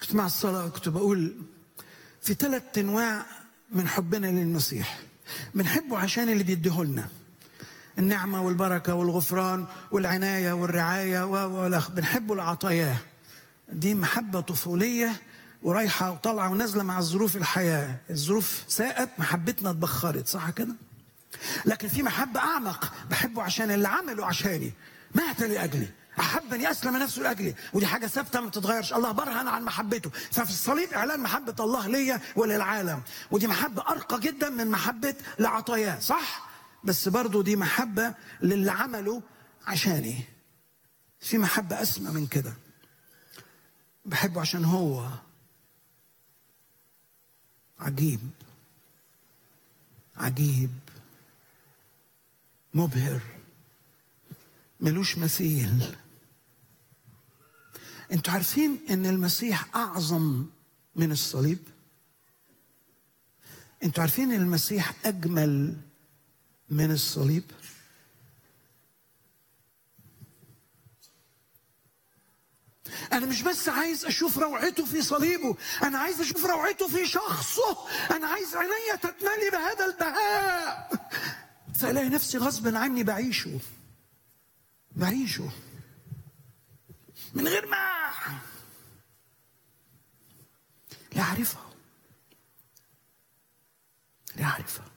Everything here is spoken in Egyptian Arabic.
كنت مع الصلاة كنت بقول في ثلاث أنواع من حبنا للمسيح بنحبه عشان اللي بيديهولنا النعمة والبركة والغفران والعناية والرعاية والأخ بنحبه لعطاياه دي محبة طفولية ورايحة وطالعة ونازلة مع ظروف الحياة الظروف ساءت محبتنا اتبخرت صح كده لكن في محبة أعمق بحبه عشان اللي عمله عشاني مات لأجلي أحبني أسلم نفسه لأجلي ودي حاجة ثابتة ما بتتغيرش الله برهن عن محبته ففي الصليب إعلان محبة الله ليا وللعالم ودي محبة أرقى جدا من محبة لعطاياه صح بس برضو دي محبة للي عمله عشاني في محبة أسمى من كده بحبه عشان هو عجيب عجيب مبهر ملوش مثيل انتوا عارفين ان المسيح اعظم من الصليب انتوا عارفين ان المسيح اجمل من الصليب أنا مش بس عايز أشوف روعته في صليبه، أنا عايز أشوف روعته في شخصه، أنا عايز عينيا تتملي بهذا البهاء. فألاقي نفسي غصبا عني بعيشه. بعيشه. من غير ما لا أعرفه. لا أعرفه.